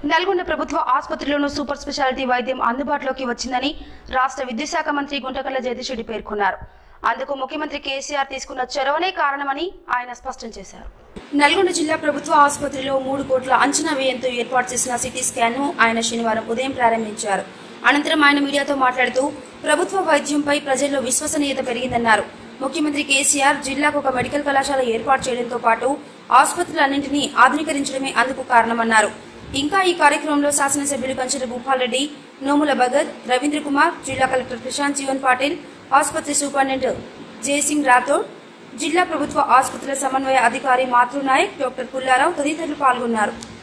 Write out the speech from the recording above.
నల్గొండ ప్రభుత్వ ఆసుపత్రిలోనూ super speciality వైద్యం అందుబాటులోకి వచ్చిందని రాష్ట్ర విద్యుత్ శాఖ మంత్రి గుంటకల్ల జగదీష్ రెడ్డి పేర్కొన్నారు అందుకు ముఖ్యమంత్రి కేసీఆర్ తీసుకున్న చొరవనే కారణమని ఆయన స్పష్టం చేశారు నల్గొండ జిల్లా ప్రభుత్వ ఆసుపత్రిలో మూడు కోట్ల అంచనా వ్యయంతో ఏర్పాటు చేసిన సిటీ స్కాన్ ను ఆయన శనివారం ఉదయం ప్రారంభించారు అనంతరం ఆయన మీడియాతో మాట్లాడుతూ ప్రభుత్వ వైద్యంపై ప్రజల్లో విశ్వసనీయత పెరిగిందన్నారు ముఖ్యమంత్రి కేసీఆర్ జిల్లాకు ఒక మెడికల్ కళాశాల ఏర్పాటు చేయడంతో పాటు ఆసుపత్రులన్నింటినీ ఆధునీకరించడమే అందుకు కారణమన్నారు ఇంకా ఈ కార్యక్రమంలో శాసనసభ్యులు కంచెల భూపాల్ రెడ్డి నోముల భగత్ రవీంద్ర కుమార్ జిల్లా కలెక్టర్ ప్రశాంత్ జీవన్ పాటిల్ ఆసుపత్రి సూపరింటెండెంట్ జయసింగ్ రాథోడ్ జిల్లా ప్రభుత్వ ఆసుపత్రుల సమన్వయ అధికారి మాతృనాయక్ డాక్టర్ పుల్లారావు తదితరులు పాల్గొన్నారు